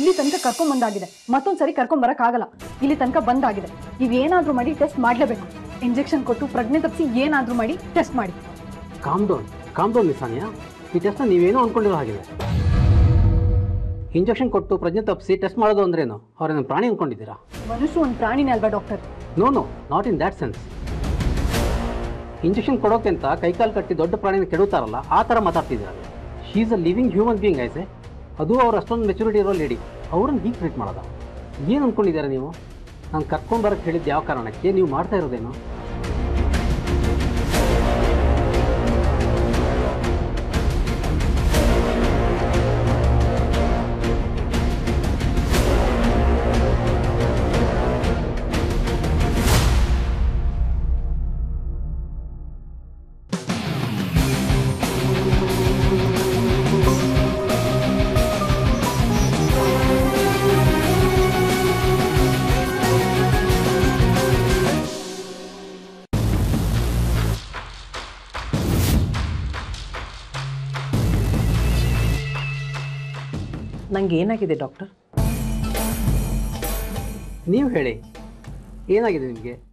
ಇಲ್ಲಿ ತನಕ ಕರ್ಕೊಂಡ್ ಬಂದಾಗಿದೆ ಮತ್ತೊಂದ್ ಸರಿ ಕರ್ಕೊಂಡ್ ಬರಕ್ ಆಗಲ್ಲ ಇಲ್ಲಿ ತನಕ ಬಂದಾಗಿದೆ ನೀವ್ ಏನಾದ್ರೂ ಮಾಡಿ ಟೆಸ್ಟ್ ಮಾಡ್ಲೇಬೇಕು ಇಂಜೆಕ್ಷನ್ ಕೊಟ್ಟು ಪ್ರಜ್ಞೆ ತಪ್ಪಿಸಿ ಏನಾದ್ರೂ ಮಾಡಿ ಟೆಸ್ಟ್ ಮಾಡಿ ಕಾಮ್ ಡೌನ್ ಕಾಮ್ ಡೌನ್ ನಿಸಾನಿಯಾ ಈ ಟೆಸ್ಟ್ನ ನೀವೇನೋ ಅಂದ್ಕೊಂಡಿರೋ ಹಾಗಿದೆ ಇಂಜೆಕ್ಷನ್ ಕೊಟ್ಟು ಪ್ರಜ್ಞೆ ತಪ್ಪಿಸಿ ಟೆಸ್ಟ್ ಮಾಡೋದು ಅಂದ್ರೇನು ಅವ್ರೇನು ಪ್ರಾಣಿ ಅಂದ್ಕೊಂಡಿದ್ದೀರಾ ಮನುಷ್ಯ ಒಂದು ಪ್ರಾಣಿನೇ ಅಲ್ವಾ doctor no no not in that sense injection ಕೊಡೋಕೆ ಅಂತ ಕೈಕಾಲು ಕಟ್ಟಿ ದೊಡ್ಡ ಪ್ರಾಣಿನ ಕೆಡುತ್ತಾರಲ್ಲ ಆ ಥರ ಮಾತಾಡ್ತಿದ್ದೀರ she is a living human being ಐಸೆ ಅದು ಅವ್ರು ಅಷ್ಟೊಂದು ಮೆಚುರಿಟಿ ಇರೋ ಲೇಡಿ ಅವ್ರನ್ನ ಹೀಗೆ ಟ್ರೀಟ್ ಮಾಡೋದ ಏನು ಅಂದ್ಕೊಂಡಿದ್ದಾರೆ ನೀವು ನಾನು ಕರ್ಕೊಂಡು ಬರೋಕ್ಕೆ ಹೇಳಿದ್ದು ಯಾವ ಕಾರಣಕ್ಕೆ ನೀವು ಮಾಡ್ತಾ ಇರೋದೇನು ನಂಗೆ ಏನಾಗಿದೆ ಡಾಕ್ಟರ್ ನೀವು ಹೇಳಿ ಏನಾಗಿದೆ ನಿಮಗೆ